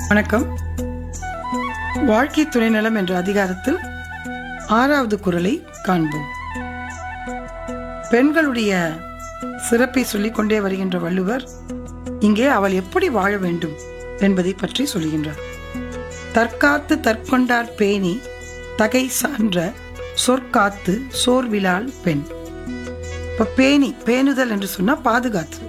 வணக்கம் வாழ்க்கை துணைநலம் என்ற அதிகாரத்தில் ஆறாவது குரலை காண்போம் பெண்களுடைய சிறப்பை சொல்லிக் கொண்டே வருகின்ற வள்ளுவர் இங்கே அவள் எப்படி வாழ வேண்டும் என்பதை பற்றி சொல்கின்றார் தற்காத்து தற்கொண்டார் பேணி தகை சான்ற சொற்காத்து சோர்விலால் பெண் இப்ப பேணி பேணுதல் என்று சொன்னா பாதுகாத்து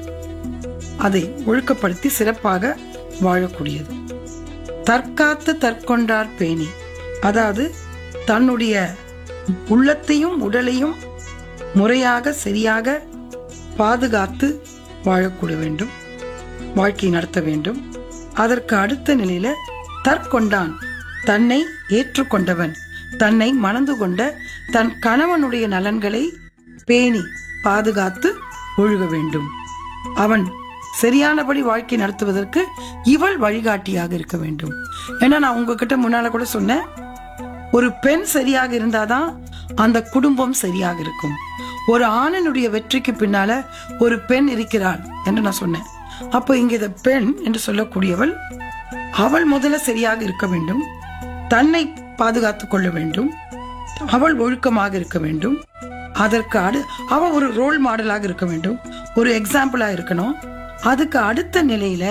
அதை ஒழுக்கப்படுத்தி சிறப்பாக வாழக்கூடியது தற்காத்து தற்கொண்டார் பேணி அதாவது தன்னுடைய உள்ளத்தையும் உடலையும் முறையாக சரியாக பாதுகாத்து வாழக்கூட வேண்டும் வாழ்க்கை நடத்த வேண்டும் அதற்கு அடுத்த நிலையில தற்கொண்டான் தன்னை ஏற்றுக்கொண்டவன் தன்னை மணந்து கொண்ட தன் கணவனுடைய நலன்களை பேணி பாதுகாத்து ஒழுக வேண்டும் அவன் சரியானபடி வாழ்க்கை நடத்துவதற்கு இவள் வழிகாட்டியாக இருக்க வேண்டும் ஏன்னா நான் உங்ககிட்ட முன்னால கூட சொன்னேன் ஒரு பெண் சரியாக இருந்தாதான் அந்த குடும்பம் சரியாக இருக்கும் ஒரு ஆணனுடைய வெற்றிக்கு பின்னால ஒரு பெண் இருக்கிறாள் என்று நான் சொன்னேன் அப்போ இங்க இந்த பெண் என்று சொல்லக்கூடியவள் அவள் முதல்ல சரியாக இருக்க வேண்டும் தன்னை பாதுகாத்துக் கொள்ள வேண்டும் அவள் ஒழுக்கமாக இருக்க வேண்டும் அதற்கு அடு அவ ஒரு ரோல் மாடலாக இருக்க வேண்டும் ஒரு எக்ஸாம்பிளா இருக்கணும் அதுக்கு அடுத்த நிலையில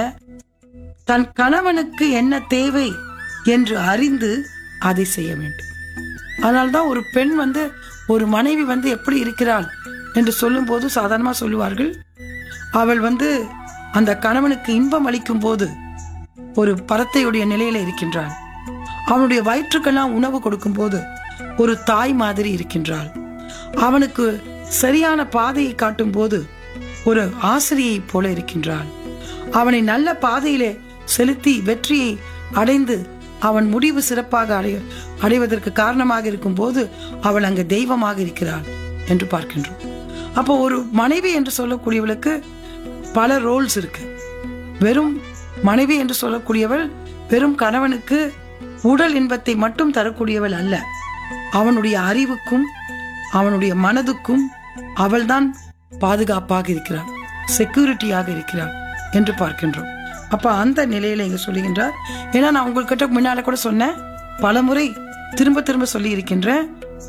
தன் கணவனுக்கு என்ன தேவை என்று அறிந்து அதை செய்ய வேண்டும் அதனால்தான் ஒரு பெண் வந்து ஒரு மனைவி வந்து எப்படி இருக்கிறாள் என்று சொல்லும்போது சாதாரணமா சொல்லுவார்கள் அவள் வந்து அந்த கணவனுக்கு இன்பம் அளிக்கும் போது ஒரு பறத்தையுடைய நிலையில இருக்கின்றாள் அவனுடைய வயிற்றுக்கெல்லாம் உணவு கொடுக்கும் போது ஒரு தாய் மாதிரி இருக்கின்றாள் அவனுக்கு சரியான பாதையை காட்டும் போது ஒரு ஆசிரியை போல இருக்கின்றாள் அவனை நல்ல பாதையிலே செலுத்தி வெற்றியை அடைந்து அவன் முடிவு சிறப்பாக அடைய அடைவதற்கு காரணமாக இருக்கும் போது அவள் அங்கு தெய்வமாக இருக்கிறாள் என்று பார்க்கின்றோம் அப்போ ஒரு மனைவி என்று சொல்லக்கூடியவளுக்கு பல ரோல்ஸ் இருக்கு வெறும் மனைவி என்று சொல்லக்கூடியவள் வெறும் கணவனுக்கு உடல் இன்பத்தை மட்டும் தரக்கூடியவள் அல்ல அவனுடைய அறிவுக்கும் அவனுடைய மனதுக்கும் அவள்தான் பாதுகாப்பாக இருக்கிறாள் செக்யூரிட்டியாக இருக்கிறாள் என்று பார்க்கின்றோம் அப்ப அந்த நிலையில இங்க சொல்லுகின்றார் ஏன்னா நான் உங்ககிட்ட முன்னால கூட சொன்னேன் பலமுறை திரும்ப திரும்ப சொல்லி இருக்கின்றேன்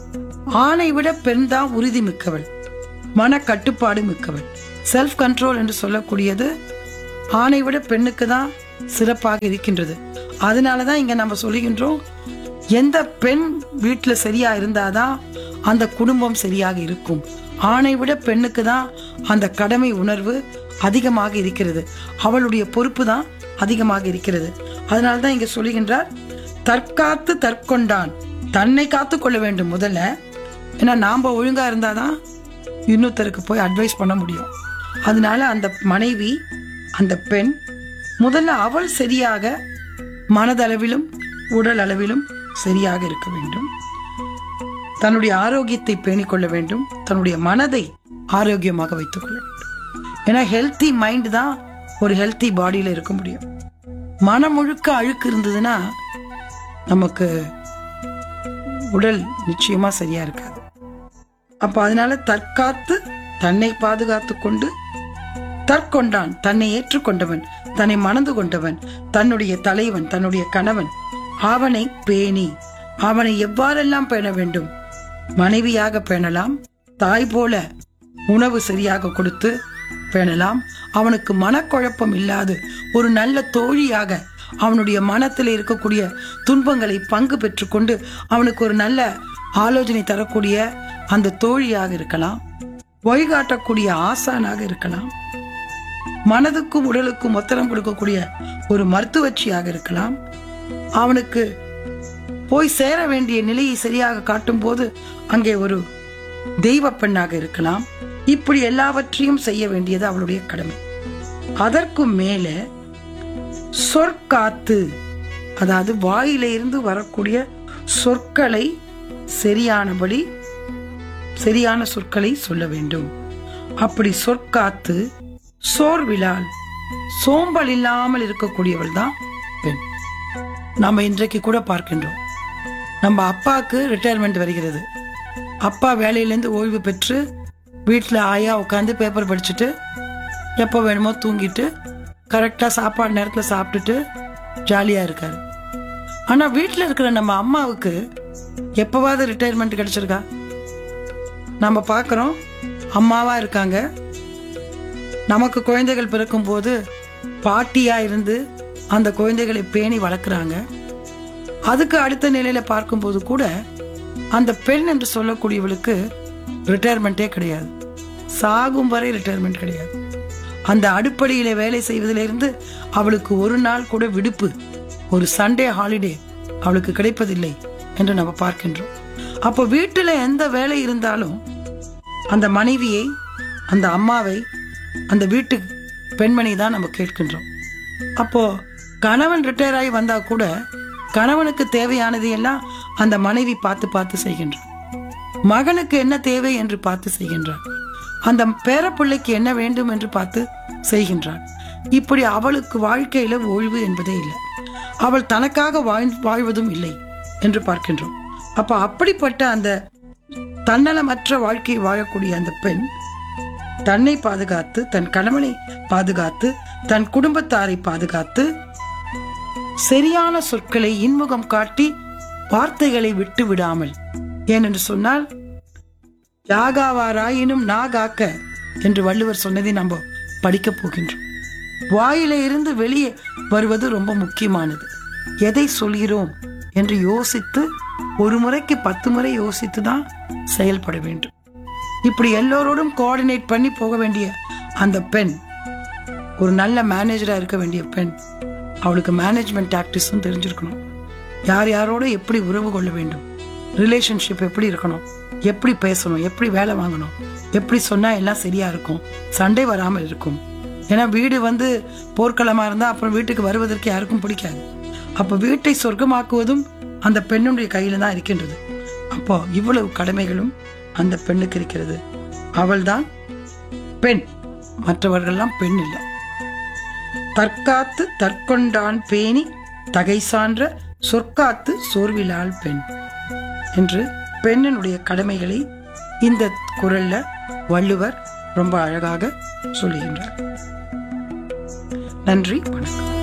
ஆணை விட பெண் தான் உறுதி மிக்கவள் மன கட்டுப்பாடு மிக்கவள் செல்ஃப் கண்ட்ரோல் என்று சொல்லக்கூடியது ஆணை விட பெண்ணுக்கு தான் சிறப்பாக இருக்கின்றது அதனாலதான் இங்க நம்ம சொல்லுகின்றோம் எந்த பெண் வீட்டுல சரியா இருந்தாதான் அந்த குடும்பம் சரியாக இருக்கும் ஆணை விட பெண்ணுக்கு தான் அந்த கடமை உணர்வு அதிகமாக இருக்கிறது அவளுடைய பொறுப்பு தான் அதிகமாக இருக்கிறது அதனாலதான் இங்க சொல்லுகின்றார் தற்காத்து தற்கொண்டான் தன்னை காத்து கொள்ள வேண்டும் முதல்ல ஏன்னா நாம ஒழுங்கா இருந்தாதான் இன்னொருத்தருக்கு போய் அட்வைஸ் பண்ண முடியும் அதனால அந்த மனைவி அந்த பெண் முதல்ல அவள் சரியாக மனதளவிலும் உடல் அளவிலும் சரியாக இருக்க வேண்டும் தன்னுடைய ஆரோக்கியத்தை பேணிக் கொள்ள வேண்டும் தன்னுடைய மனதை ஆரோக்கியமாக வைத்துக் கொள்ள வேண்டும் ஏன்னா ஹெல்த்தி மைண்ட் தான் ஒரு ஹெல்த்தி பாடியில இருக்க முடியும் மனம் முழுக்க அழுக்கு இருந்ததுன்னா நமக்கு உடல் நிச்சயமா சரியா இருக்காது அப்ப அதனால தற்காத்து தன்னை பாதுகாத்து கொண்டு தற்கொண்டான் தன்னை ஏற்றுக்கொண்டவன் தன்னை மணந்து கொண்டவன் தன்னுடைய தலைவன் தன்னுடைய கணவன் அவனை பேணி அவனை எவ்வாறெல்லாம் பேண வேண்டும் மனைவியாக பேணலாம் தாய் போல உணவு சரியாக கொடுத்து பேணலாம் அவனுக்கு மனக்குழப்பம் இல்லாது ஒரு நல்ல தோழியாக அவனுடைய மனத்தில் இருக்கக்கூடிய துன்பங்களை பங்கு பெற்றுக்கொண்டு அவனுக்கு ஒரு நல்ல ஆலோசனை தரக்கூடிய அந்த தோழியாக இருக்கலாம் வழிகாட்டக்கூடிய ஆசானாக இருக்கலாம் மனதுக்கும் உடலுக்கும் ஒத்தரம் கொடுக்கக்கூடிய ஒரு மருத்துவச்சியாக இருக்கலாம் அவனுக்கு போய் சேர வேண்டிய நிலையை சரியாக காட்டும் போது அங்கே ஒரு தெய்வ பெண்ணாக இருக்கலாம் இப்படி எல்லாவற்றையும் செய்ய வேண்டியது அவளுடைய கடமை அதற்கும் மேல சொற்காத்து அதாவது வாயில இருந்து வரக்கூடிய சொற்களை சரியானபடி சரியான சொற்களை சொல்ல வேண்டும் அப்படி சொற்காத்து சோர்விலால் சோம்பல் இல்லாமல் இருக்கக்கூடியவள் தான் பெண் நாம இன்றைக்கு கூட பார்க்கின்றோம் நம்ம அப்பாவுக்கு ரிட்டையர்மெண்ட் வருகிறது அப்பா வேலையிலேருந்து ஓய்வு பெற்று வீட்டில் ஆயா உட்காந்து பேப்பர் படிச்சுட்டு எப்போ வேணுமோ தூங்கிட்டு கரெக்டாக சாப்பாடு நேரத்தில் சாப்பிட்டுட்டு ஜாலியா இருக்காரு ஆனா வீட்டில் இருக்கிற நம்ம அம்மாவுக்கு எப்பவாவது ரிட்டையர்மெண்ட் கிடைச்சிருக்கா நம்ம பார்க்குறோம் அம்மாவா இருக்காங்க நமக்கு குழந்தைகள் பிறக்கும்போது பாட்டியா இருந்து அந்த குழந்தைகளை பேணி வளர்க்குறாங்க அதுக்கு அடுத்த நிலையில பார்க்கும்போது கூட அந்த பெண் என்று சொல்லக்கூடியவளுக்கு ரிட்டையர்மெண்ட்டே கிடையாது சாகும் வரை ரிட்டையர்மெண்ட் கிடையாது அந்த அடுப்படியில வேலை செய்வதிலிருந்து அவளுக்கு ஒரு நாள் கூட விடுப்பு ஒரு சண்டே ஹாலிடே அவளுக்கு கிடைப்பதில்லை என்று நம்ம பார்க்கின்றோம் அப்போ வீட்டில் எந்த வேலை இருந்தாலும் அந்த மனைவியை அந்த அம்மாவை அந்த வீட்டு பெண்மணி தான் நம்ம கேட்கின்றோம் அப்போ கணவன் ரிட்டையர் ஆகி வந்தா கூட கணவனுக்கு தேவையானது எல்லாம் அந்த மனைவி பார்த்து பார்த்து செய்கின்றார் மகனுக்கு என்ன தேவை என்று பார்த்து செய்கின்றார் அந்த பேரப்பிள்ளைக்கு என்ன வேண்டும் என்று பார்த்து செய்கின்றார் இப்படி அவளுக்கு வாழ்க்கையில ஓய்வு என்பதே இல்லை அவள் தனக்காக வாழ் வாழ்வதும் இல்லை என்று பார்க்கின்றோம் அப்ப அப்படிப்பட்ட அந்த தன்னலமற்ற வாழ்க்கையை வாழக்கூடிய அந்த பெண் தன்னை பாதுகாத்து தன் கணவனை பாதுகாத்து தன் குடும்பத்தாரை பாதுகாத்து சரியான சொற்களை இன்முகம் காட்டி வார்த்தைகளை விட்டு விடாமல் ஏனென்று சொன்னால் யாகாவாராயினும் நாகாக்க என்று வள்ளுவர் சொன்னதை நம்ம படிக்கப் போகின்றோம் வாயில இருந்து வெளியே வருவது ரொம்ப முக்கியமானது எதை சொல்கிறோம் என்று யோசித்து ஒரு முறைக்கு பத்து முறை யோசித்து தான் செயல்பட வேண்டும் இப்படி எல்லோரோடும் கோஆர்டினேட் பண்ணி போக வேண்டிய அந்த பெண் ஒரு நல்ல மேனேஜரா இருக்க வேண்டிய பெண் அவளுக்கு மேனேஜ்மெண்ட் டாக்டிஸும் தெரிஞ்சிருக்கணும் யார் யாரோட எப்படி உறவு கொள்ள வேண்டும் ரிலேஷன்ஷிப் எப்படி இருக்கணும் எப்படி பேசணும் எப்படி வேலை வாங்கணும் எப்படி சொன்னா எல்லாம் சரியா இருக்கும் சண்டை வராமல் இருக்கும் ஏன்னா வீடு வந்து போர்க்களமா இருந்தா அப்புறம் வீட்டுக்கு வருவதற்கு யாருக்கும் பிடிக்காது அப்போ வீட்டை சொர்க்கமாக்குவதும் அந்த பெண்ணுடைய கையில தான் இருக்கின்றது அப்போ இவ்வளவு கடமைகளும் அந்த பெண்ணுக்கு இருக்கிறது அவள்தான் பெண் மற்றவர்கள்லாம் பெண் இல்லை தற்காத்து தற்கொண்டான் பேணி தகை சான்ற சொற்காத்து சோர்விலாள் பெண் என்று பெண்ணினுடைய கடமைகளை இந்த குரல்ல வள்ளுவர் ரொம்ப அழகாக சொல்லுகின்றார் நன்றி வணக்கம்